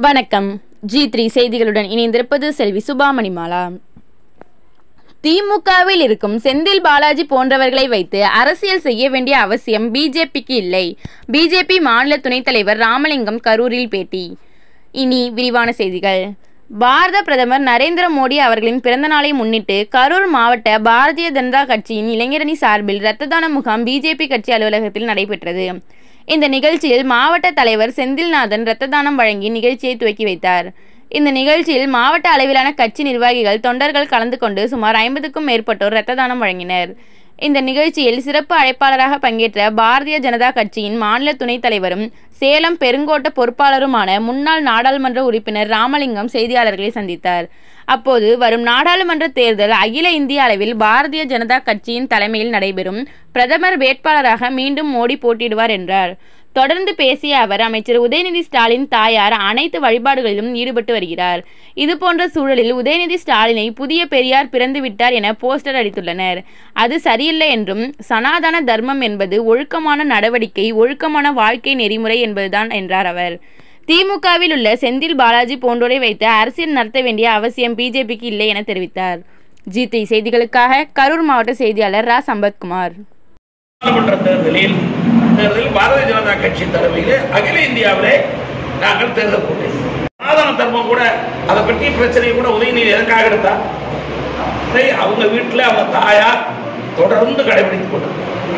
வணக்கம் G three செய்திகளுடன் இணைந்திருப்பது செல்வி சுபாமணிமாலா திமுகவில் இருக்கும் செந்தில் பாலாஜி போன்றவர்களை வைத்து அரசியல் செய்ய வேண்டிய அவசியம் பிஜேபிக்கு இல்லை பிஜேபி மாநில துணைத் தலைவர் ராமலிங்கம் கரூரில் பேட்டி இனி விரிவான செய்திகள் பாரத பிரதமர் நரேந்திர மோடி அவர்களின் பிறந்த நாளை முன்னிட்டு கரூர் மாவட்ட பாரதிய ஜனதா கட்சியின் இளைஞரணி சார்பில் இரத்த தான முகாம் பிஜேபி கட்சி அலுவலகத்தில் நடைபெற்றது இந்த நிகழ்ச்சியில் மாவட்ட தலைவர் செந்தில்நாதன் இரத்த தானம் வழங்கி நிகழ்ச்சியை துவக்கி வைத்தார் இந்த நிகழ்ச்சியில் மாவட்ட அளவிலான கட்சி நிர்வாகிகள் தொண்டர்கள் கலந்து கொண்டு சுமார் ஐம்பதுக்கும் மேற்பட்டோர் இரத்த தானம் வழங்கினர் இந்த நிகழ்ச்சியில் சிறப்பு அழைப்பாளராக பங்கேற்ற பாரதிய ஜனதா கட்சியின் மாநில துணைத் தலைவரும் சேலம் பெருங்கோட்ட பொறுப்பாளருமான முன்னாள் நாடாளுமன்ற உறுப்பினர் ராமலிங்கம் செய்தியாளர்களை சந்தித்தார் அப்போது வரும் நாடாளுமன்ற தேர்தல் அகில இந்திய அளவில் பாரதிய ஜனதா கட்சியின் தலைமையில் நடைபெறும் பிரதமர் வேட்பாளராக மீண்டும் மோடி போட்டியிடுவார் என்றார் தொடர்ந்து பேசிய அவர் அமைச்சர் உதயநிதி ஸ்டாலின் தாயார் அனைத்து வழிபாடுகளிலும் ஈடுபட்டு வருகிறார் இதுபோன்ற சூழலில் உதயநிதி ஸ்டாலினை புதிய பெரியார் பிறந்து விட்டார் என போஸ்டர் அடித்துள்ளனர் அது சரியில்லை என்றும் சனாதன தர்மம் என்பது ஒழுக்கமான நடவடிக்கை ஒழுக்கமான வாழ்க்கை நெறிமுறை என்பதுதான் என்றார் அவர் திமுகவில் உள்ள செந்தில் பாலாஜி போன்றோரை வைத்து அரசியல் நடத்த வேண்டிய அவசியம் பிஜேபிக்கு இல்லை என தெரிவித்தார் ஜி செய்திகளுக்காக கரூர் மாவட்ட செய்தியாளர் ரா சம்பத்குமார் நாடாளுமன்ற தேர்தலில் தேர்தலில் பாரதிய ஜனதா கட்சி தலைமையில் அகில இந்தியாவிலே நாங்கள் தேர்தல் போட்டோம் சனாதன தர்மம் கூட அதை பற்றி பிரச்சனையை கூட உதயநிதி எதற்காக எடுத்தா அதை அவங்க வீட்டில் அவங்க தாயார் தொடர்ந்து கடைபிடித்துக் கொண்டார்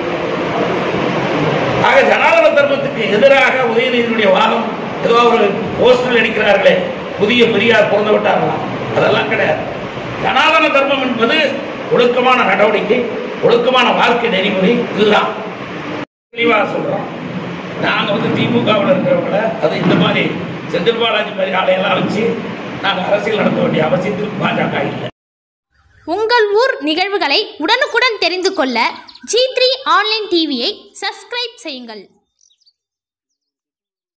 ஆக சனாதன தர்மத்துக்கு எதிராக உதயநிதியினுடைய வாதம் ஏதோ ஒரு போஸ்டர் அடிக்கிறார்களே புதிய பெரியார் பிறந்து விட்டார்களா அதெல்லாம் கிடையாது சனாதன தர்மம் என்பது ஒழுக்கமான நடவடிக்கை ஒழுக்கமான வாழ்க்கை நெறிமுறை இதுதான் தெளிவாக சொல்றோம் நாங்க வந்து திமுகவில் இருக்கிறவங்கள அது இந்த மாதிரி செந்தில் பாலாஜி மாதிரி ஆளையெல்லாம் வச்சு நாங்க அரசியல் நடத்த வேண்டிய அவசியத்தில் பாஜக இல்லை உங்கள் ஊர் நிகழ்வுகளை உடனுக்குடன் தெரிந்து கொள்ள ஜி த்ரீ ஆன்லைன் டிவியை சப்ஸ்கிரைப் செய்யுங்கள்